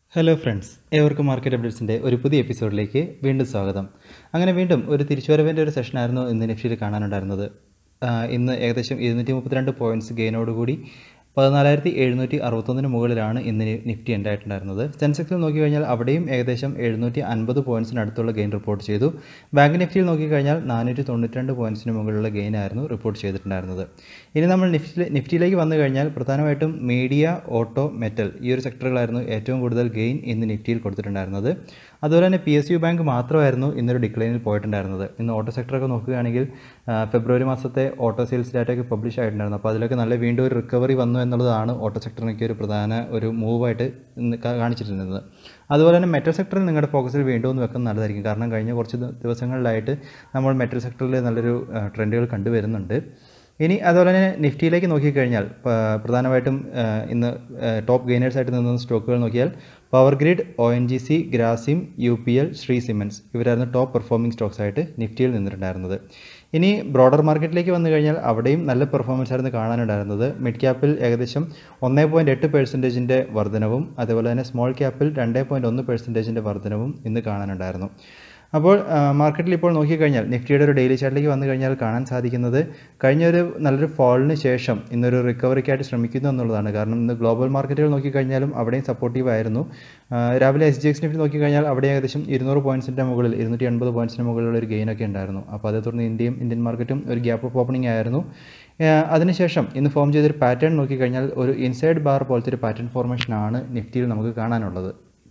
hello friends ഏവർക്കും market അപ്ഡേറ്റ്സിൻ്റെ ഒരു പുതിയ എപ്പിസോഡിലേക്ക് വീണ്ടും സ്വാഗതം അങ്ങനെ വീണ്ടും ഒരു തിരിച്ചുവരവിൻ്റെ ഒരു സെഷനായിരുന്നു ഇന്ന് നിഫ്റ്റിയിൽ കാണാനുണ്ടായിരുന്നത് ആ, ഇന്ന് ഏകദേശം ഇരുന്നൂറ്റി മുപ്പത്തിരണ്ട് പോയിൻറ്റ്സ് ഗെയിനോടുകൂടി പതിനാലായിരത്തി എഴുന്നൂറ്റി അറുപത്തൊന്നിന് മുകളിലാണ് ഇന്ന് നി- നിഫ്റ്റി ഉണ്ടായിട്ടുണ്ടായിരുന്നത് സെൻസെക്സിൽ നോക്കിക്കഴിഞ്ഞാൽ അവിടെയും ഏകദേശം എഴുന്നൂറ്റി അൻപത് പോയിൻറ്റ്സിനടുത്തുള്ള ഗെയിൻ റിപ്പോർട്ട് ചെയ്തു ബാങ്ക് നിഫ്റ്റിയിൽ നോക്കിക്കഴിഞ്ഞാൽ നാനൂറ്റി തൊണ്ണൂറ്റിരണ്ട് പോയിൻറ്റ്സിന് മുകളിലുള്ള ഗെയിൻ ആയിരുന്നു റിപ്പോർട്ട് ചെയ്തിട്ടുണ്ടായിരുന്നത് ഇനി നമ്മൾ നിഫ്റ്റി നിഫ്റ്റിയിലേക്ക് വന്നു കഴിഞ്ഞാൽ പ്രധാനമായിട്ടും മീഡിയ ഓട്ടോ മെറ്റൽ ഈ ഒരു സെക്ടറുകളായിരുന്നു ഏറ്റവും കൂടുതൽ ഗെയിൻ ഇന്ന് നിഫ്റ്റിയിൽ കൊടുത്തിട്ടുണ്ടായിരുന്നത് അതുപോലെ തന്നെ പി എസ് യു ബാങ്ക് മാത്രമായിരുന്നു ഇന്നൊരു ഡിക്ലൈനിൽ പോയിട്ടുണ്ടായിരുന്നത് ഇന്ന് ഓട്ടോ സെക്ടറൊക്കെ നോക്കുകയാണെങ്കിൽ ആ, ഫെബ്രുവരി മാസത്തെ ഓട്ടോ സെയിൽസ് ഡാറ്റയൊക്കെ പബ്ലിഷ് ആയിട്ടുണ്ടായിരുന്നു അപ്പോൾ അതിലൊക്കെ നല്ല വീണ്ടും ഒരു റിക്കവറി വന്നു എന്നുള്ളതാണ് ഓട്ടോ സെക്ടറിനൊക്കെ ഒരു പ്രധാന ഒരു മൂവായിട്ട് ഇന്ന് കാ- കാണിച്ചിരുന്നത് അതുപോലെ തന്നെ മെറ്റൽ സെക്ടറിൽ നിങ്ങളുടെ ഫോക്കസിൽ വീണ്ടും ഒന്ന് വെക്കുന്നത് നല്ലതായിരിക്കും കാരണം കഴിഞ്ഞ കുറച്ച് ദി- ദിവസങ്ങളിലായിട്ട് നമ്മൾ മെറ്റൽ സെക്ടറിൽ നല്ലൊരു ട്രെൻഡുകൾ കണ്ടുവരുന്നുണ്ട് ഇനി അതുപോലെ തന്നെ നിഫ്റ്റിയിലേക്ക് നോക്കിക്കഴിഞ്ഞാൽ പ- പ്രധാനമായിട്ടും ആ, ഇന്ന് ടോപ്പ് ഗെയിനേഴ്സായിട്ട് നിന്ന സ്റ്റോക്കുകൾ നോക്കിയാൽ power grid O N G C Grasim U P L Shree Siemens ഇവരായിരുന്നു ടോപ്പ് പെർഫോമിംഗ് സ്റ്റോക്സ് ആയിട്ട് നിഫ്റ്റിയിൽ നിന്നിട്ടുണ്ടായിരുന്നത് ഇനി ബ്രോഡർ മാർക്കറ്റിലേക്ക് വന്നു കഴിഞ്ഞാൽ അവിടെയും നല്ല പെർഫോമൻസ് ആയിരുന്നു കാണാനുണ്ടായിരുന്നത് മിഡ് ക്യാപ്പിൽ ഏകദേശം ഒന്നേ പോയിൻറ്റ് എട്ട് പെർസെൻറ്റേജിൻ്റെ വർധനവും അതുപോലെ തന്നെ സ്മോൾ ക്യാപ്പിൽ രണ്ടേ പോയിൻറ്റ് ഒന്ന് പെർസെൻറ്റേജിൻ്റെ വർധനവും ഇന്ന് കാണാനുണ്ടായിരുന്നു അപ്പോൾ ആ, മാർക്കറ്റിൽ ഇപ്പോൾ നോക്കിക്കഴിഞ്ഞാൽ നിഫ്റ്റിയുടെ ഒരു ഡെയിലി ചാർട്ടിലേക്ക് വന്നു കഴിഞ്ഞാൽ കാണാൻ സാധിക്കുന്നത് കഴിഞ്ഞൊരു നല്ലൊരു ഫോളിന് ശേഷം ഇന്നൊരു റിക്കവറിക്കായിട്ട് ശ്രമിക്കുന്നു എന്നുള്ളതാണ് കാരണം ഇന്ന് ഗ്ലോബൽ മാർക്കറ്റുകൾ നോക്കിക്കഴിഞ്ഞാലും അവിടെയും സപ്പോർട്ടീവ് ആയിരുന്നു ആ, രാവിലെ എസ് ജി എക്സ് നിഫ്റ്റി നോക്കിക്കഴിഞ്ഞാൽ അവിടെ ഏകദേശം ഇരുന്നൂറ് പോയിൻറ്റ്സിൻ്റെ മുകളിൽ ഇരുന്നൂറ്റി എൺപത് പോയിൻറ്റ്സിന് മുകളിലുള്ള ഒരു ഗെയിനൊക്കെ ഉണ്ടായിരുന്നു അപ്പോൾ അതേ തുടർന്ന് ഇന്ത്യയും ഇന്ത്യൻ മാർക്കറ്റും ഒരു ഗ്യാപ്പ് ഓഫ് ഓപ്പണിംഗ് ആയിരുന്നു ആ, അതിനുശേഷം ഇന്ന് ഫോം ചെയ്തൊരു പാറ്റേൺ നോക്കിക്കഴിഞ്ഞാൽ ഒരു ഇൻസൈഡ് ബാർ പോലത്തെ ഒരു പാറ്റേൺ ഫോർമേഷനാണ് നിഫ്റ്റിയിൽ നമുക്ക് കാണാനുള്ളത്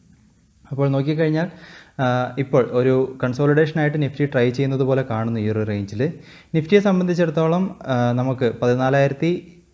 അപ്പോൾ നോക്കിക്കഴിഞ്ഞാൽ ആ, ഇപ്പോൾ ഒരു കൺസോളിഡേഷനായിട്ട് നിഫ്റ്റി ട്രൈ ചെയ്യുന്നത് പോലെ കാണുന്നു ഈ ഒരു റേഞ്ചിൽ നിഫ്റ്റിയെ സംബന്ധിച്ചിടത്തോളം ആ, നമുക്ക് പതിനാലായിരത്തി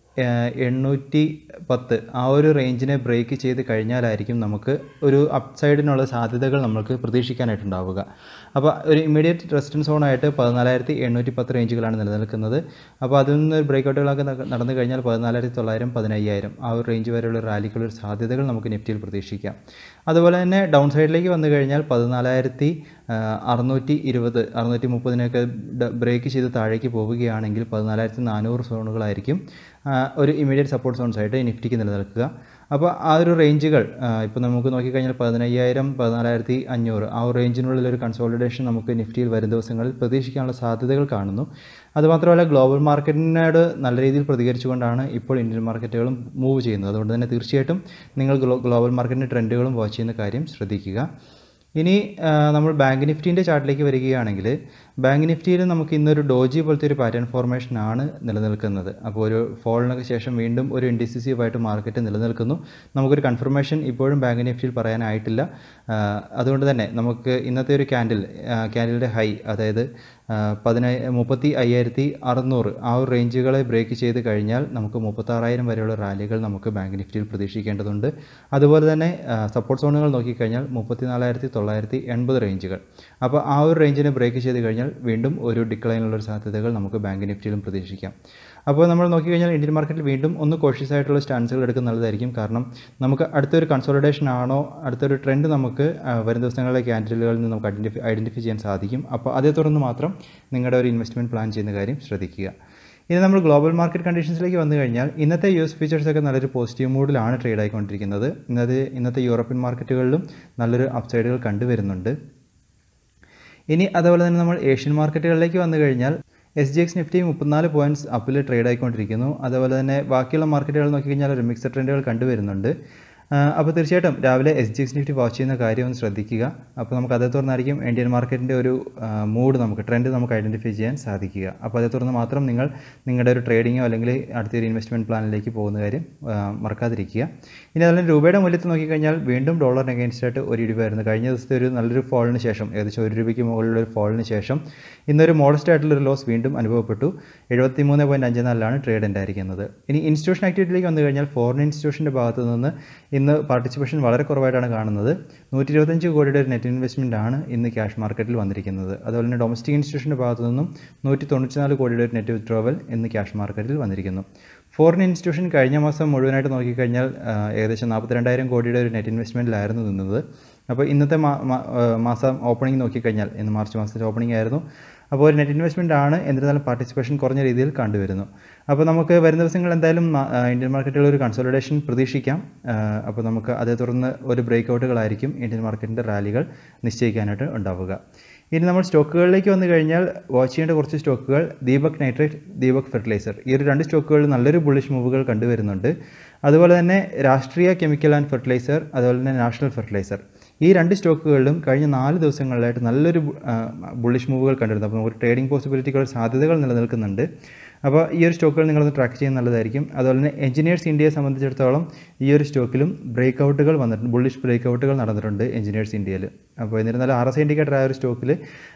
എണ്ണൂറ്റി പത്ത് ആ ഒരു റേഞ്ചിനെ ബ്രേക്ക് ചെയ്ത് കഴിഞ്ഞാലായിരിക്കും നമുക്ക് ഒരു അപ്സൈഡിനുള്ള സാധ്യതകൾ നമുക്ക് പ്രതീക്ഷിക്കാനായിട്ടുണ്ടാവുക അപ്പോൾ ഒരു ഇമ്മീഡിയറ്റ് റെസിസ്റ്റൻസ് സോണായിട്ട് പതിനാലായിരത്തി എണ്ണൂറ്റി പത്ത് റേഞ്ചുകളാണ് നിലനിൽക്കുന്നത് അപ്പോൾ അതിൽ നിന്ന് ബ്രേക്കൗട്ടുകളൊക്കെ നട- നടന്നു കഴിഞ്ഞാൽ പതിനാലായിരത്തി തൊള്ളായിരം പതിനയ്യായിരം ആ ഒരു റേഞ്ച് വരെയുള്ള റാലിക്കുള്ള ഒരു സാധ്യതകൾ നമുക്ക് നിഫ്റ്റിയിൽ പ്രതീക്ഷിക്കാം അതുപോലെ തന്നെ ഡൗൺ സൈഡിലേക്ക് വന്നു കഴിഞ്ഞാൽ പതിനാലായിരത്തി അറുന്നൂറ്റി ഇരുപത് അറുന്നൂറ്റി മുപ്പതിനൊക്കെ ബ്രേക്ക് ചെയ്ത് താഴേക്ക് പോവുകയാണെങ്കിൽ പതിനാലായിരത്തി നാനൂറ് സോണുകളായിരിക്കും ആ, ഒരു ഇമീഡിയറ്റ് സപ്പോർട്ട് സോൺസ് ആയിട്ട് നിഫ്റ്റിക്ക് നിലനിൽക്കുക അപ്പോൾ ആ ഒരു റേഞ്ചുകൾ ഇപ്പോൾ നമുക്ക് നോക്കിക്കഴിഞ്ഞാൽ പതിനയ്യായിരം പതിനാലായിരത്തി അഞ്ഞൂറ് ആ ഒരു റേഞ്ചിനുള്ളിൽ ഒരു കൺസോളിഡേഷൻ നമുക്ക് നിഫ്റ്റിയിൽ വരും ദിവസങ്ങളിൽ പ്രതീക്ഷിക്കാനുള്ള സാധ്യതകൾ കാണുന്നു അതുമാത്രമല്ല ഗ്ലോബൽ മാർക്കറ്റിനോട് നല്ല രീതിയിൽ പ്രതികരിച്ചുകൊണ്ടാണ് ഇപ്പോൾ ഇന്ത്യൻ മാർക്കറ്റുകളും മൂവ് ചെയ്യുന്നത് അതുകൊണ്ട് തന്നെ തീർച്ചയായിട്ടും നിങ്ങൾ ഗ്ലോ ഗ്ലോബൽ മാർക്കറ്റിൻ്റെ ട്രെൻഡുകളും വാച്ച് ചെയ്യുന്ന കാര്യം ശ്രദ്ധിക്കുക ഇനി ആ, നമ്മൾ ബാങ്ക് നിഫ്റ്റീൻ്റെ ചാർട്ടിലേക്ക് വരികയാണെങ്കിൽ ബാങ്ക് നിഫ്റ്റിയിൽ നമുക്ക് ഇന്നൊരു ഡോജി പോലത്തെ ഒരു പാറ്റേൺ ഫോർമേഷൻ ആണ് നിലനിൽക്കുന്നത് അപ്പോൾ ഒരു ഫോളിനൊക്കെ ശേഷം വീണ്ടും ഒരു ഇൻഡിസിസീവ് ആയിട്ട് മാർക്കറ്റ് നിലനിൽക്കുന്നു നമുക്കൊരു കൺഫർമേഷൻ ഇപ്പോഴും ബാങ്ക് നിഫ്റ്റിയിൽ പറയാനായിട്ടില്ല ആ, അതുകൊണ്ട് തന്നെ നമുക്ക് ഇന്നത്തെ ഒരു ക്യാൻഡിൽ ക്യാൻഡിലിൻ്റെ ഹൈ അതായത് പതിനായി മുപ്പത്തി അയ്യായിരത്തി അറുന്നൂറ് ആ ഒരു റേഞ്ചുകളെ ബ്രേക്ക് ചെയ്ത് കഴിഞ്ഞാൽ നമുക്ക് മുപ്പത്താറായിരം വരെയുള്ള റാലികൾ നമുക്ക് ബാങ്ക് നിഫ്റ്റിയിൽ പ്രതീക്ഷിക്കേണ്ടതുണ്ട് അതുപോലെ തന്നെ സപ്പോർട്ട് സോണുകൾ നോക്കിക്കഴിഞ്ഞാൽ മുപ്പത്തി നാലായിരത്തി തൊള്ളായിരത്തി എൺപത് റേഞ്ചുകൾ അപ്പോൾ ആ ഒരു റേഞ്ചിനെ ബ്രേക്ക് ചെയ്ത് കഴിഞ്ഞാൽ വീണ്ടും ഒരു ഡിക്ലൈനുള്ള ഒരു സാധ്യതകൾ നമുക്ക് ബാങ്ക് നിഫ്റ്റിയിലും പ്രതീക്ഷിക്കാം അപ്പോൾ നമ്മൾ നോക്കിക്കഴിഞ്ഞാൽ ഇന്ത്യൻ മാർക്കറ്റിൽ വീണ്ടും ഒന്ന് കോഷ്യസ് ആയിട്ടുള്ള സ്റ്റാൻസുകൾ എടുക്കുന്നത് നല്ലതായിരിക്കും കാരണം നമുക്ക് അടുത്തൊരു കൺസോളിഡേഷൻ ആണോ അടുത്തൊരു ട്രെൻഡ് നമുക്ക് ആ, വരും ദിവസങ്ങളിലെ ക്യാൻഡിലുകളിൽ നിന്ന് നമുക്ക് ഐഡൻറ്റിഫൈ ഐഡൻറ്റിഫൈ ചെയ്യാൻ സാധിക്കും അപ്പോൾ അതേ തുടർന്ന് മാത്രം നിങ്ങളുടെ ഒരു ഇൻവെസ്റ്റ്മെൻറ്റ് പ്ലാൻ ചെയ്യുന്ന കാര്യം ശ്രദ്ധിക്കുക ഇനി നമ്മൾ ഗ്ലോബൽ മാർക്കറ്റ് കണ്ടീഷൻസിലേക്ക് വന്നു കഴിഞ്ഞാൽ ഇന്നത്തെ യു എസ് ഫീച്ചേഴ്സ് ഒക്കെ നല്ലൊരു പോസിറ്റീവ് മൂഡിലാണ് ട്രേഡ് ആയിക്കൊണ്ടിരിക്കുന്നത് ഇന്നത്തെ ഇന്നത്തെ യൂറോപ്യൻ മാർക്കറ്റുകളിലും നല്ലൊരു അപ്സൈഡുകൾ കണ്ടുവരുന്നുണ്ട് ഇനി അതുപോലെ തന്നെ നമ്മൾ ഏഷ്യൻ മാർക്കറ്റുകളിലേക്ക് വന്നു കഴിഞ്ഞാൽ എസ് ജി എക്സ് നിഫ്റ്റി മുപ്പത്തിനാല് പോയിൻറ്റ്സ് അപ്പിൽ ട്രേഡ് ആയിക്കൊണ്ടിരിക്കുന്നു അതുപോലെ തന്നെ ബാക്കിയുള്ള മാർക്കറ്റുകൾ നോക്കിക്കഴിഞ്ഞാൽ ഒരു മിക്സഡ് ട്രെൻഡുകൾ കണ്ടുവരുന്നുണ്ട് ആ, അപ്പോൾ തീർച്ചയായിട്ടും രാവിലെ S G X Nifty watch ചെയ്യുന്ന കാര്യം ഒന്ന് ശ്രദ്ധിക്കുക അപ്പോൾ നമുക്ക് അതേ തുടർന്നായിരിക്കും ഇന്ത്യൻ മാർക്കറ്റിൻ്റെ ഒരു മൂഡ് നമുക്ക് ട്രെൻഡ് നമുക്ക് ഐഡൻറ്റിഫൈ ചെയ്യാൻ സാധിക്കുക അപ്പോൾ അതേ തുടർന്ന് മാത്രം നിങ്ങൾ നിങ്ങളുടെ ഒരു ട്രേഡിങ്ങോ അല്ലെങ്കിൽ അടുത്തൊരു ഇൻവെസ്റ്റ്മെൻറ്റ് പ്ലാനിലേക്ക് പോകുന്ന കാര്യം ആ, മറക്കാതിരിക്കുക ഇനി അതുപോലെ രൂപയുടെ മൂല്യത്തിൽ നോക്കിക്കഴിഞ്ഞാൽ വീണ്ടും ഡോളറിന് അഗേൻസ്റ്റ് ആയിട്ട് ഒരു ഇടിവായിരുന്നു കഴിഞ്ഞ ദിവസത്തെ ഒരു നല്ലൊരു ഫോളിന് ശേഷം ഏകദേശം ഒരു രൂപയ്ക്ക് മുകളിലുള്ള ഒരു ഫോളിന് ശേഷം ഇന്നൊരു മോഡസ്റ്റ് ആയിട്ടുള്ള ഒരു ലോസ് വീണ്ടും അനുഭവപ്പെട്ടു എഴുപത്തി മൂന്ന് പോയിൻറ്റ് അഞ്ച് നാലിലാണ് ട്രേഡ് ഉണ്ടായിരിക്കുന്നത് ഇനി ഇൻസ്റ്റിറ്റ്യൂഷൻ ആക്ടിവിറ്റിയിലേക്ക് വന്നു കഴിഞ്ഞാൽ ഫോറിൻ ഇൻസ്റ്റിറ്റ്യൂഷൻ്റെ ഭാഗത്ത് നിന്ന് ഇന്ന് പാർട്ടിസിപ്പേഷൻ വളരെ കുറവായിട്ടാണ് കാണുന്നത് നൂറ്റി ഇരുപത്തഞ്ച് കോടിയുടെ ഒരു നെറ്റ് ഇൻവെസ്റ്റ്മെൻ്റ് ആണ് ഇന്ന് ക്യാഷ് മാർക്കറ്റിൽ വന്നിരിക്കുന്നത് അതുപോലെ തന്നെ ഡൊമസ്റ്റിക് ഇൻസ്റ്റിറ്റ്യൂഷൻ്റെ ഭാഗത്തു നിന്നും നൂറ്റി തൊണ്ണൂറ്റിനാല് കോടിയുടെ ഒരു നെറ്റ് വിത്ഡ്രോവൽ ഇന്ന് ക്യാഷ് മാർക്കറ്റിൽ വന്നിരിക്കുന്നു ഫോറിൻ ഇൻസ്റ്റിറ്റ്യൂഷൻ കഴിഞ്ഞ മാസം മുഴുവനായിട്ട് നോക്കിക്കഴിഞ്ഞാൽ ആ, ഏകദേശം നാൽപ്പത്തിരണ്ടായിരം കോടിയുടെ ഒരു നെറ്റ് ഇൻവെസ്റ്റ്മെൻറ്റിലായിരുന്നു നിന്നത് അപ്പോൾ ഇന്നത്തെ മാ- മാ- ആ, മാസം ഓപ്പണിംഗ് നോക്കിക്കഴിഞ്ഞാൽ ഇന്ന് മാർച്ച് മാസത്തിലെ ഓപ്പണിംഗ് ആയിരുന്നു അപ്പോൾ ഒരു നെറ്റ് ഇൻവെസ്റ്റ്മെൻ്റ് ആണ് എന്നിരുന്നാലും പാർട്ടിസിപ്പേഷൻ കുറഞ്ഞ രീതിയിൽ കണ്ടുവരുന്നു അപ്പോൾ നമുക്ക് വരുന്ന ദിവസങ്ങൾ എന്തായാലും മ- ആ, ഇന്ത്യൻ മാർക്കറ്റുകളിൽ ഒരു കൺസോളിഡേഷൻ പ്രതീക്ഷിക്കാം ആ, അപ്പോൾ നമുക്ക് അതേ തുടർന്ന് ഒരു ബ്രേക്ക് ഔട്ടുകളായിരിക്കും ഇന്ത്യൻ മാർക്കറ്റിൻ്റെ റാലികൾ നിശ്ചയിക്കാനായിട്ട് ഉണ്ടാവുക ഇനി നമ്മൾ സ്റ്റോക്കുകളിലേക്ക് വന്നു കഴിഞ്ഞാൽ വാച്ച് ചെയ്യേണ്ട കുറച്ച് സ്റ്റോക്കുകൾ ദീപക് നൈട്രേറ്റ് ദീപക് ഫെർട്ടിലൈസർ ഈ ഒരു രണ്ട് സ്റ്റോക്കുകളിൽ നല്ലൊരു ബുള്ളിഷ് മൂവുകൾ കണ്ടുവരുന്നുണ്ട് അതുപോലെ തന്നെ രാഷ്ട്രീയ കെമിക്കൽ ആൻഡ് ഫെർട്ടിലൈസർ അതുപോലെ തന്നെ നാഷണൽ ഫെർട്ടിലൈസർ ഈ രണ്ട് സ്റ്റോക്കുകളിലും കഴിഞ്ഞ നാല് ദിവസങ്ങളിലായിട്ട് നല്ലൊരു ബുള്ളിഷ് മൂവുകൾ കണ്ടിരുന്നു അപ്പോൾ നമുക്ക് ട്രേഡിംഗ് പോസിബിലിറ്റികൾ സാധ്യതകൾ നിലനിൽക്കുന്നുണ്ട് അപ്പോൾ ഈ ഒരു സ്റ്റോക്കുകൾ നിങ്ങളൊന്ന് ട്രാക്ക് ചെയ്യുന്നത് നല്ലതായിരിക്കും അതുപോലെ തന്നെ എഞ്ചിനീയേഴ്സ് ഇന്ത്യയെ സംബന്ധിച്ചിടത്തോളം ഈ ഒരു സ്റ്റോക്കിലും ബ്രേക്ക് ഔട്ടുകൾ വന്നിട്ടുണ്ട് ബുള്ളിഷ് ബ്രേക്ക് ഔട്ടുകൾ നടന്നിട്ടുണ്ട് എഞ്ചിനീയേഴ്സ് ഇന്ത്യയിൽ അപ്പോൾ എന്നിരുന്നാലും ആർ എസ് ഇൻഡിക്കേറ്റർ ആ ഒരു സ്റ്റോക്കിൽ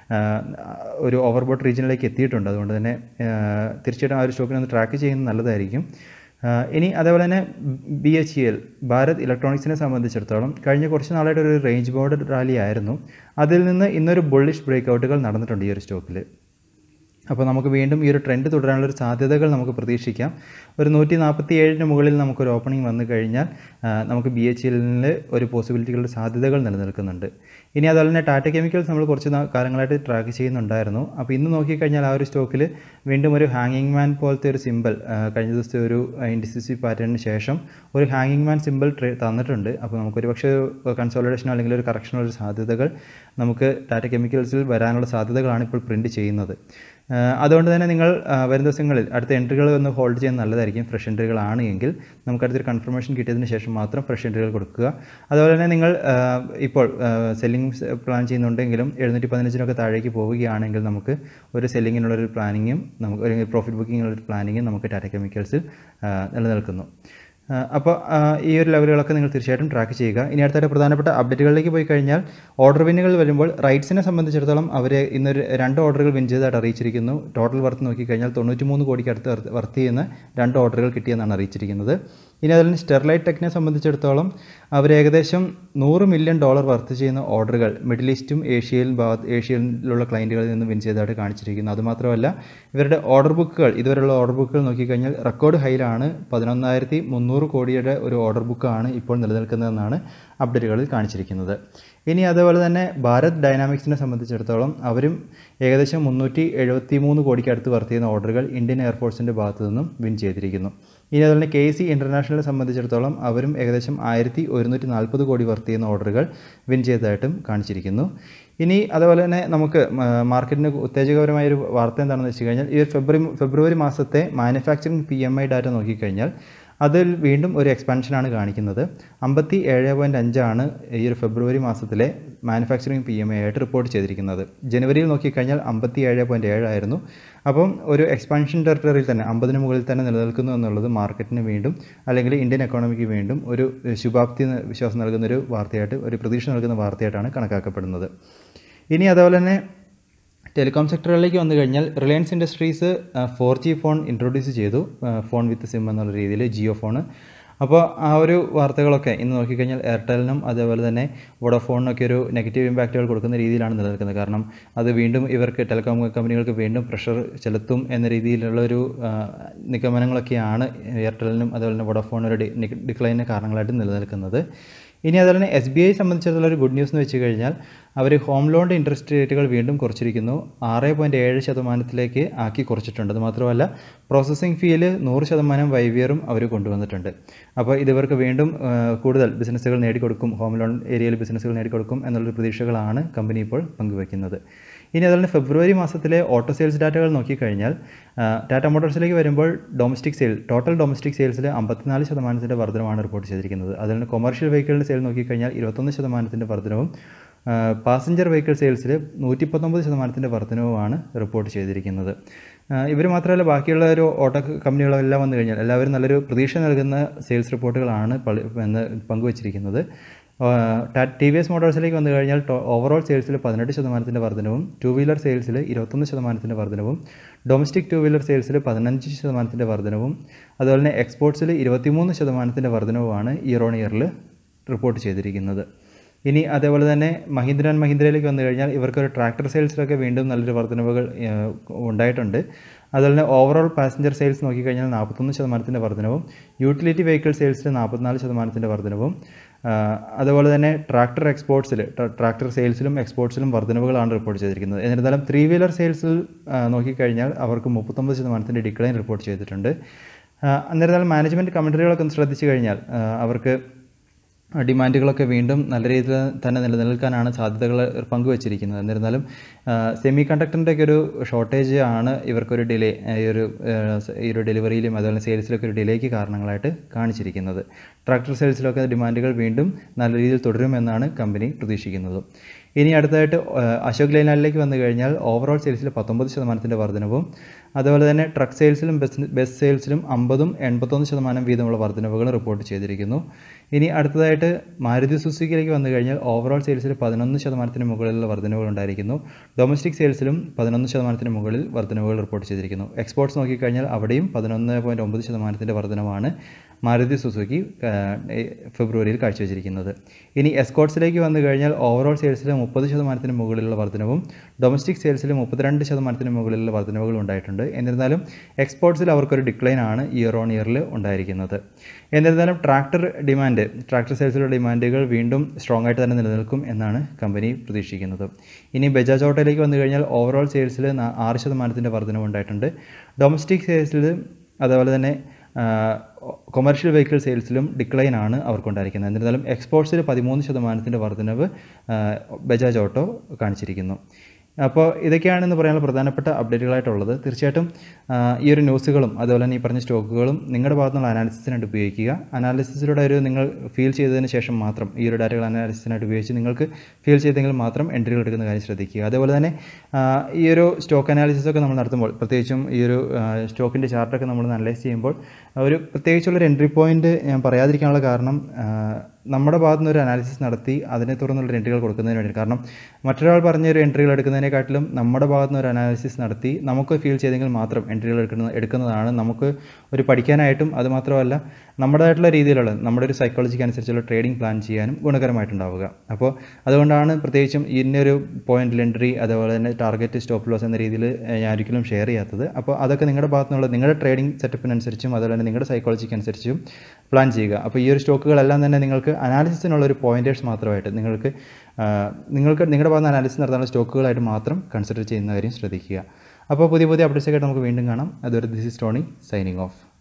ഒരു ഓവർബോട്ട് റീജിയനിലേക്ക് എത്തിയിട്ടുണ്ട് അതുകൊണ്ട് തന്നെ ആ, തീർച്ചയായിട്ടും ആ ഒരു സ്റ്റോക്കിനെ ഒന്ന് ട്രാക്ക് ചെയ്യുന്നത് നല്ലതായിരിക്കും ആ, ഇനി അതേപോലെ തന്നെ B H E L Bharat ഇലക്ട്രോണിക്സിനെ സംബന്ധിച്ചിടത്തോളം കഴിഞ്ഞ കുറച്ച് നാളായിട്ട് ഒരു റേഞ്ച് ബോർഡ് റാലി ആയിരുന്നു അതിൽ നിന്ന് ഇന്നൊരു ബുള്ളിഷ് ബ്രേക്ക് ഔട്ടുകൾ നടന്നിട്ടുണ്ട് ഈ ഒരു സ്റ്റോക്കിൽ അപ്പോൾ നമുക്ക് വീണ്ടും ഈ ഒരു ട്രെൻഡ് തുടരാനുള്ള ഒരു സാധ്യതകൾ നമുക്ക് പ്രതീക്ഷിക്കാം ഒരു നൂറ്റി നാൽപ്പത്തി ഏഴിന് മുകളിൽ നമുക്കൊരു ഓപ്പണിംഗ് വന്നു കഴിഞ്ഞാൽ ആ, നമുക്ക് ബി എച്ച് എല്ലിൽ ഒരു പോസിബിലിറ്റികളുടെ സാധ്യതകൾ നിലനിൽക്കുന്നുണ്ട് ഇനി അതുപോലെ തന്നെ ടാറ്റ കെമിക്കൽസ് നമ്മൾ കുറച്ച് നാ- കാലങ്ങളായിട്ട് ട്രാക്ക് ചെയ്യുന്നുണ്ടായിരുന്നു അപ്പോൾ ഇന്ന് നോക്കിക്കഴിഞ്ഞാൽ ആ ഒരു സ്റ്റോക്കിൽ വീണ്ടും ഒരു ഹാങ്ങിങ് മാൻ പോലത്തെ ഒരു സിമ്പിൾ കഴിഞ്ഞ ദിവസത്തെ ഒരു ഇൻഡിസിസി പാറ്റേണിന് ശേഷം ഒരു ഹാങ്ങിങ് മാൻ സിമ്പിൾ ട്രേ തന്നിട്ടുണ്ട് അപ്പോൾ നമുക്കൊരു പക്ഷേ കൺസോളിഡേഷനോ അല്ലെങ്കിൽ ഒരു കറക്ഷനോ ഒരു സാധ്യതകൾ നമുക്ക് ടാറ്റ കെമിക്കൽസിൽ വരാനുള്ള സാധ്യതകളാണ് ഇപ്പോൾ പ്രിൻറ്റ് ചെയ്യുന്നത് ആ, അതുകൊണ്ട് തന്നെ നിങ്ങൾ ആ, വരും ദിവസങ്ങളിൽ അടുത്ത എൻട്രികൾ ഒന്ന് ഹോൾഡ് ചെയ്യുന്നത് നല്ലതായിരിക്കും ഫ്രഷ് എൻട്രികളാണ് എങ്കിൽ നമുക്ക് അടുത്തൊരു കൺഫർമേഷൻ കിട്ടിയതിന് ശേഷം മാത്രം ഫ്രഷ് എൻട്രികൾ കൊടുക്കുക അതുപോലെ തന്നെ നിങ്ങൾ ആ, ഇപ്പോൾ സെല്ലിംഗ് പ്ലാൻ ചെയ്യുന്നുണ്ടെങ്കിലും എഴുന്നൂറ്റി പതിനഞ്ചിനൊക്കെ താഴേക്ക് പോവുകയാണെങ്കിൽ നമുക്ക് ഒരു സെല്ലിങ്ങിനുള്ളൊരു പ്ലാനിങ്ങും നമുക്ക് ഒരു പ്രോഫിറ്റ് ബുക്കിങ്ങിനുള്ളൊരു പ്ലാനിങ്ങും നമുക്ക് ടാറ്റ കെമിക്കൽസിൽ ആ, നിലനിൽക്കുന്നു ആ, അപ്പോൾ ആ, ഈ ഒരു ലെവലുകളൊക്കെ നിങ്ങൾ തീർച്ചയായിട്ടും ട്രാക്ക് ചെയ്യുക ഇനി അടുത്തായിട്ട് പ്രധാനപ്പെട്ട അപ്ഡേറ്റുകളിലേക്ക് പോയി കഴിഞ്ഞാൽ ഓർഡർ വിന്നുകൾ വരുമ്പോൾ റൈറ്റ്സിനെ സംബന്ധിച്ചിടത്തോളം അവർ ഇന്നൊരു രണ്ട് ഓർഡറുകൾ വിൻ ചെയ്തതായിട്ട് അറിയിച്ചിരിക്കുന്നു ടോട്ടൽ വർത്ത് നോക്കിക്കഴിഞ്ഞാൽ തൊണ്ണൂറ്റി മൂന്ന് കോടിക്ക് അടുത്ത് വർത്ത് വർത്ത് ചെയ്യുന്ന രണ്ട് ഓർഡറുകൾ കിട്ടിയെന്നാണ് അറിയിച്ചിരിക്കുന്നത് ഇനി അതിൽ സ്റ്റെർലൈറ്റ് ടെക്കിനെ സംബന്ധിച്ചിടത്തോളം അവർ ഏകദേശം നൂറ് മില്യൺ ഡോളർ വർത്ത് ചെയ്യുന്ന ഓർഡറുകൾ മിഡിൽ ഈസ്റ്റും ഏഷ്യയിലും ഭാഗത്ത് ഏഷ്യയിലുള്ള ക്ലയൻറ്റുകളിൽ നിന്ന് വിൻ ചെയ്തതായിട്ട് കാണിച്ചിരിക്കുന്നു അതുമാത്രമല്ല ഇവരുടെ ഓർഡർ ബുക്കുകൾ ഇതുവരെയുള്ള ഓർഡർ ബുക്കുകൾ നോക്കിക്കഴിഞ്ഞാൽ റെക്കോർഡ് ഹൈയിലാണ് പതിനൊന്നായിരത്തി മുന്നൂറ് കോടിയുടെ ഒരു ഓർഡർ ബുക്കാണ് ഇപ്പോൾ നിലനിൽക്കുന്നതെന്നാണ് അപ്ഡേറ്റുകളിൽ കാണിച്ചിരിക്കുന്നത് ഇനി അതുപോലെ തന്നെ ഭാരത് ഡൈനാമിക്സിനെ സംബന്ധിച്ചിടത്തോളം അവരും ഏകദേശം മുന്നൂറ്റി എഴുപത്തി മൂന്ന് കോടിക്ക് അടുത്ത് വർത്ത് ചെയ്യുന്ന ഓർഡറുകൾ ഇന്ത്യൻ എയർഫോഴ്സിൻ്റെ ഭാഗത്തു നിന്നും വിൻ ചെയ്തിരിക്കുന്നു ഇനി അതുപോലെ തന്നെ കെ സി ഇൻ്റർനാഷണലിനെ സംബന്ധിച്ചിടത്തോളം അവരും ഏകദേശം ആയിരത്തി ഒരുന്നൂറ്റി നാൽപ്പത് കോടി വർത്ത് ചെയ്യുന്ന ഓർഡറുകൾ വിൻ ചെയ്തതായിട്ടും കാണിച്ചിരിക്കുന്നു ഇനി അതുപോലെ തന്നെ നമുക്ക് മ- മാർക്കറ്റിന് ഉത്തേജകപരമായ ഒരു വാർത്ത എന്താണെന്ന് വെച്ച് കഴിഞ്ഞാൽ ഈ ഒരു ഫെബ്രുവരി ഫെബ്രുവരി മാസത്തെ manufacturing P M I data നോക്കിക്കഴിഞ്ഞാൽ അതിൽ വീണ്ടും ഒരു എക്സ്പാൻഷനാണ് കാണിക്കുന്നത് അമ്പത്തി ഏഴ് പോയിൻറ്റ് അഞ്ചാണ് ഈ ഒരു ഫെബ്രുവരി മാസത്തിലെ മാനുഫാക്ചറിങ് പി എം ഐ ആയിട്ട് റിപ്പോർട്ട് ചെയ്തിരിക്കുന്നത് ജനുവരിയിൽ നോക്കിക്കഴിഞ്ഞാൽ അമ്പത്തി ഏഴ് പോയിൻറ്റ് ഏഴായിരുന്നു അപ്പം ഒരു എക്സ്പാൻഷൻ ടെറിട്ടറിയിൽ തന്നെ അമ്പതിന് മുകളിൽ തന്നെ നിലനിൽക്കുന്നു എന്നുള്ളത് മാർക്കറ്റിന് വീണ്ടും അല്ലെങ്കിൽ ഇന്ത്യൻ എക്കോണമിക്ക് വീണ്ടും ഒരു ശുഭാപ്തി ന- വിശ്വാസം നൽകുന്ന ഒരു വാർത്തയായിട്ട് ഒരു പ്രതീക്ഷ നൽകുന്ന വാർത്തയായിട്ടാണ് കണക്കാക്കപ്പെടുന്നത് ഇനി അതുപോലെ തന്നെ ടെലികോം സെക്ടറുകളിലേക്ക് വന്നു കഴിഞ്ഞാൽ Reliance Industries four G phone introduce ചെയ്തു ആ, ഫോൺ വിത്ത് സിം എന്നുള്ള രീതിയിൽ ജിയോ ഫോൺ അപ്പോൾ ആ ഒരു വാർത്തകളൊക്കെ ഇന്ന് നോക്കിക്കഴിഞ്ഞാൽ എയർടെലിനും അതേപോലെ തന്നെ വോഡോഫോണിനൊക്കെ ഒരു നെഗറ്റീവ് ഇമ്പാക്റ്റുകൾ കൊടുക്കുന്ന രീതിയിലാണ് നിലനിൽക്കുന്നത് കാരണം അത് വീണ്ടും ഇവർക്ക് ടെലികോം കമ്പനികൾക്ക് വീണ്ടും പ്രഷർ ചെലുത്തും എന്ന രീതിയിലുള്ള ഒരു ആ, നിഗമനങ്ങളൊക്കെയാണ് എയർടെലിനും അതുപോലെ തന്നെ വോഡോഫോണിനും ഒരു ഡിക്ലൈനിന് കാരണങ്ങളായിട്ട് നിലനിൽക്കുന്നത് ഇനി അതുപോലെ തന്നെ എസ് ബി ഐ സംബന്ധിച്ചിടത്തോളം ഒരു ഗുഡ് ന്യൂസ് എന്ന് വെച്ച് കഴിഞ്ഞാൽ അവർ ഹോം ലോണിൻ്റെ ഇൻട്രസ്റ്റ് റേറ്റുകൾ വീണ്ടും കുറച്ചിരിക്കുന്നു ആറ് പോയിൻറ്റ് ഏഴ് ശതമാനത്തിലേക്ക് ആക്കി കുറച്ചിട്ടുണ്ട് അത് മാത്രമല്ല പ്രോസസ്സിംഗ് ഫീയിൽ നൂറ് ശതമാനം വൈവിയറും അവർ കൊണ്ടുവന്നിട്ടുണ്ട് അപ്പോൾ ഇത് ഇവർക്ക് വീണ്ടും ആ, കൂടുതൽ ബിസിനസ്സുകൾ നേടിക്കൊടുക്കും ഹോം ലോൺ ഏരിയയിൽ ബിസിനസ്സുകൾ നേടിക്കൊടുക്കും എന്നുള്ള പ്രതീക്ഷകളാണ് കമ്പനി ഇപ്പോൾ പങ്കുവയ്ക്കുന്നത് ഇനി അതുപോലെ ഫെബ്രുവരി മാസത്തിലെ ഓട്ടോ സെയിൽസ് ഡാറ്റകൾ നോക്കിക്കഴിഞ്ഞാൽ ആ, ടാറ്റ മോട്ടോഴ്സിലേക്ക് വരുമ്പോൾ ഡൊമസ്റ്റിക് സെയിൽ ടോട്ടൽ ഡൊമസ്റ്റിക് സെയിൽസിൽ അമ്പത്തിനാല് ശതമാനത്തിൻ്റെ വർധനമാണ് റിപ്പോർട്ട് ചെയ്തിരിക്കുന്നത് അതിൽ നിന്ന് കൊമേഴ്ഷ്യൽ വെഹിക്കിളിൻ്റെ സെയിൽ നോക്കിക്കഴിഞ്ഞാൽ ഇരുപത്തൊന്ന് ശതമാനത്തിൻ്റെ വർധനവും പാസഞ്ചർ വെഹിക്കിൾ സെയിൽസിൽ നൂറ്റി പത്തൊമ്പത് ശതമാനത്തിൻ്റെ വർധനവുമാണ് റിപ്പോർട്ട് ചെയ്തിരിക്കുന്നത് ഇവർ മാത്രമല്ല ബാക്കിയുള്ള ഒരു ഓട്ടോ കമ്പനികളെല്ലാം വന്നു കഴിഞ്ഞാൽ എല്ലാവരും നല്ലൊരു പ്രതീക്ഷ നൽകുന്ന സെയിൽസ് റിപ്പോർട്ടുകളാണ് പളി- എന്ന് പങ്കുവച്ചിരിക്കുന്നത് ടി വി എസ് മോട്ടോഴ്സിലേക്ക് വന്നു കഴിഞ്ഞാൽ ഓവറോൾ സെയിൽസിൽ പതിനെട്ട് ശതമാനത്തിൻ്റെ വർധനവും ടു വീലർ സെയിൽസിൽ ഇരുപത്തൊന്ന് ശതമാനത്തിൻ്റെ വർധനവും ഡൊമസ്റ്റിക് ടു വീലർ സെയിൽസിൽ പതിനഞ്ച് ശതമാനത്തിൻ്റെ വർധനവും അതുപോലെ തന്നെ എക്സ്പോർട്സിൽ ഇരുപത്തിമൂന്ന് ശതമാനത്തിൻ്റെ വർധനവുമാണ് ഇയർ ഓൺ ഇയറിൽ റിപ്പോർട്ട് ചെയ്തിരിക്കുന്നത് ഇനി അതേപോലെ തന്നെ മഹീന്ദ്ര ആൻഡ് മഹീന്ദ്രയിലേക്ക് വന്നു കഴിഞ്ഞാൽ ഇവർക്കൊരു ട്രാക്ടർ സെയിൽസിലൊക്കെ വീണ്ടും നല്ലൊരു വർധനവുകൾ ഏഹ്, ഉണ്ടായിട്ടുണ്ട് അതുപോലെ തന്നെ ഓവറോൾ പാസഞ്ചർ സെയിൽസ് നോക്കിക്കഴിഞ്ഞാൽ നാൽപ്പത്തൊന്ന് ശതമാനത്തിൻ്റെ വർധനവും യൂട്ടിലിറ്റി വെഹിക്കിൾ സെയിൽസിൽ നാൽപ്പത്തിനാല് ശതമാനത്തിൻ്റെ വർധനവും ആ, അതുപോലെ തന്നെ ട്രാക്ടർ എക്സ്പോർട്സിൽ ട്രാക്ടർ സെയിൽസിലും എക്സ്പോർട്സിലും വർധനവുകളാണ് റിപ്പോർട്ട് ചെയ്തിരിക്കുന്നത് എന്നിരുന്നാലും ത്രീ വീലർ സെയിൽസിൽ ആ, നോക്കിക്കഴിഞ്ഞാൽ അവർക്ക് മുപ്പത്തൊമ്പത് ശതമാനത്തിൻ്റെ ഡിക്ലൈൻ റിപ്പോർട്ട് ചെയ്തിട്ടുണ്ട് ആ, എന്നിരുന്നാലും മാനേജ്മെൻറ്റ് കമൻറ്ററികളൊക്കെ ഒന്ന് ശ്രദ്ധിച്ചു കഴിഞ്ഞാൽ ആ, അവർക്ക് ഡിമാൻഡുകളൊക്കെ വീണ്ടും നല്ല രീതിയിൽ തന്നെ നിലനിൽക്കാനാണ് സാധ്യതകൾ പങ്കുവച്ചിരിക്കുന്നത് എന്നിരുന്നാലും സെമി കണ്ടക്ടറിൻ്റെ ഒക്കെ ഒരു ഷോർട്ടേജ് ആണ് ഇവർക്കൊരു ഡിലേ ഈ ഒരു ആ, ഈ ഒരു ഡെലിവറിയിലും അതുപോലെ സെയിൽസിലൊക്കെ ഒരു ഡിലേക്ക് കാരണങ്ങളായിട്ട് കാണിച്ചിരിക്കുന്നത് ട്രാക്ടർ സെയിൽസിലൊക്കെ ഡിമാൻഡുകൾ വീണ്ടും നല്ല രീതിയിൽ തുടരുമെന്നാണ് കമ്പനി പ്രതീക്ഷിക്കുന്നത് ഇനി അടുത്തതായിട്ട് ആ, അശോക് ലൈലാൻഡിലേക്ക് വന്നു കഴിഞ്ഞാൽ ഓവറോൾ സെയിൽസിൽ പത്തൊമ്പത് ശതമാനത്തിൻ്റെ വർധനവും അതുപോലെ തന്നെ ട്രക്ക് സെയിൽസിലും ബസ് ബസ് സെയിൽസിലും അമ്പതും എൺപത്തൊന്ന് ശതമാനം വീതമുള്ള വർധനവുകൾ റിപ്പോർട്ട് ചെയ്തിരിക്കുന്നു ഇനി അടുത്തതായിട്ട് മാരുതി സുസുക്കിയിലേക്ക് വന്നു കഴിഞ്ഞാൽ ഓവറോൾ സെയിൽസിൽ പതിനൊന്ന് ശതമാനത്തിന് മുകളിലുള്ള വർധനവുകൾ ഉണ്ടായിരിക്കുന്നു ഡൊമസ്റ്റിക് സെയിൽസിലും പതിനൊന്ന് ശതമാനത്തിന് മുകളിൽ വർധനവുകൾ റിപ്പോർട്ട് ചെയ്തിരിക്കുന്നു എക്സ്പോർട്സ് നോക്കിക്കഴിഞ്ഞാൽ അവിടെയും പതിനൊന്ന് പോയിൻറ്റ് ഒമ്പത് ശതമാനത്തിൻ്റെ വർധനമാണ് മാരുതി സുസുക്കി ആ, ഏ, ഫെബ്രുവരിയിൽ കാഴ്ചവെച്ചിരിക്കുന്നത് ഇനി എസ്കോട്ട്സിലേക്ക് വന്നു കഴിഞ്ഞാൽ ഓവറോൾ സെയിൽസിൽ മുപ്പത് ശതമാനത്തിന് മുകളിലുള്ള വർധനവും ഡൊമസ്റ്റിക് സെയിൽസിൽ മുപ്പത്തിരണ്ട് ശതമാനത്തിന് മുകളിലുള്ള വർധനവുകൾ ഉണ്ടായിട്ടുണ്ട് എന്നിരുന്നാലും എക്സ്പോർട്സിൽ അവർക്കൊരു ഡിക്ലൈൻ ആണ് ഇയർ ഓൺ ഇയറിൽ ഉണ്ടായിരിക്കുന്നത് എന്നിരുന്നാലും ട്രാക്ടർ ഡിമാൻഡ് ട്രാക്ടർ സെയിൽസിലുള്ള ഡിമാൻഡുകൾ വീണ്ടും സ്ട്രോങ് ആയിട്ട് തന്നെ നിലനിൽക്കും എന്നാണ് കമ്പനി പ്രതീക്ഷിക്കുന്നത് ഇനി ബജാജ് ഓട്ടോയിലേക്ക് വന്നു കഴിഞ്ഞാൽ ഓവറോൾ സെയിൽസിൽ ആറ് ശതമാനത്തിൻ്റെ വർധനവ് ഉണ്ടായിട്ടുണ്ട് ഡൊമസ്റ്റിക് സെയിൽസിൽ അതുപോലെ തന്നെ കൊമേർഷ്യൽ വെഹിക്കിൾ സെയിൽസിലും ഡിക്ലൈൻ ആണ് അവർക്കുണ്ടായിരിക്കുന്നത് എന്നിരുന്നാലും എക്സ്പോർട്സിൽ പതിമൂന്ന് ശതമാനത്തിൻ്റെ വർധനവ് ആ, ബജാജ് ഓട്ടോ കാണിച്ചിരിക്കുന്നു അപ്പോൾ ഇതൊക്കെയാണ് ഇന്ന് പറയാനുള്ള പ്രധാനപ്പെട്ട അപ്ഡേറ്റുകളായിട്ടുള്ളത് തീർച്ചയായിട്ടും ആ, ഈ ഒരു ന്യൂസുകളും അതുപോലെ തന്നെ ഈ പറഞ്ഞ സ്റ്റോക്കുകളും നിങ്ങളുടെ ഭാഗത്തുനിന്നുള്ള അനാലിസിസിനായിട്ട് ഉപയോഗിക്കുക അനാലിസിസിലൂടെ ഒരു നിങ്ങൾ ഫീൽ ചെയ്തതിന് ശേഷം മാത്രം ഈ ഒരു ഡാറ്റകൾ അനാലിസിസിനായിട്ട് ഉപയോഗിച്ച് നിങ്ങൾക്ക് ഫീൽ ചെയ്തെങ്കിൽ മാത്രം എൻട്രികൾ എടുക്കുന്ന കാര്യം ശ്രദ്ധിക്കുക അതേപോലെ തന്നെ ആ, ഈ ഒരു സ്റ്റോക്ക് അനാലിസിസ് ഒക്കെ നമ്മൾ നടത്തുമ്പോൾ പ്രത്യേകിച്ചും ഈ ഒരു സ്റ്റോക്കിൻ്റെ ചാർട്ടൊക്കെ നമ്മൾ അനലൈസ് ചെയ്യുമ്പോൾ ഒരു പ്രത്യേകിച്ചുള്ളൊരു എൻട്രി പോയിന്റ് ഞാൻ പറയാതിരിക്കാനുള്ള കാരണം ആ, നമ്മുടെ ഭാഗത്തു നിന്ന് ഒരു അനാലിസിസ് നടത്തി അതിനെ തുടർന്നുള്ള എൻട്രികൾ കൊടുക്കുന്നതിന് വേണ്ടി കാരണം മറ്റൊരാൾ പറഞ്ഞ ഒരു എൻട്രികൾ എടുക്കുന്നതിനെക്കാട്ടിലും നമ്മുടെ ഭാഗത്തു നിന്ന് ഒരു അനാലിസിസ് നടത്തി നമുക്ക് ഫീൽ ചെയ്തെങ്കിൽ മാത്രം എൻട്രികൾ എടുക്കുന്ന എടുക്കുന്നതാണ് നമുക്ക് ഒരു പഠിക്കാനായിട്ടും അത് മാത്രമല്ല നമ്മുടേതായിട്ടുള്ള രീതിയിലുള്ള നമ്മുടെ ഒരു സൈക്കോളജിക്ക് അനുസരിച്ചുള്ള ട്രേഡിംഗ് പ്ലാൻ ചെയ്യാനും ഗുണകരമായിട്ടുണ്ടാവുക അപ്പോൾ അതുകൊണ്ടാണ് പ്രത്യേകിച്ചും ഇന്നൊരു പോയിന്റിൽ എൻട്രി അതുപോലെ തന്നെ ടാർഗറ്റ് സ്റ്റോപ്പ് ലോസ് എന്ന രീതിയിൽ ഞാൻ ഒരിക്കലും ഷെയർ ചെയ്യാത്തത് അപ്പോൾ അതൊക്കെ നിങ്ങളുടെ ഭാഗത്തു നിന്നുള്ള നിങ്ങളുടെ ട്രേഡിംഗ് സെറ്റപ്പിനനുസരിച്ചും അതുപോലെ തന്നെ നിങ്ങളുടെ സൈക്കോളജിക്ക് അനുസരിച്ചും പ്ലാൻ ചെയ്യുക അപ്പോൾ ഈ ഒരു സ്റ്റോക്കുകളെല്ലാം തന്നെ നിങ്ങൾക്ക് അനാലിസിസിനുള്ള ഒരു പോയിന്റേഴ്സ് മാത്രമായിട്ട് നിങ്ങൾക്ക് ആ, നിങ്ങൾക്ക് നിങ്ങളുടെ ഭാഗത്ത് അനാലിസിസ് നടത്താനുള്ള സ്റ്റോക്കുകളായിട്ട് മാത്രം കൺസിഡർ ചെയ്യുന്ന കാര്യം ശ്രദ്ധിക്കുക അപ്പോൾ പുതിയ പുതിയ അപ്ഡേറ്റ്സ് ഒക്കെ ആയിട്ട് നമുക്ക് വീണ്ടും കാണാം അതുവരെ this is Tony signing of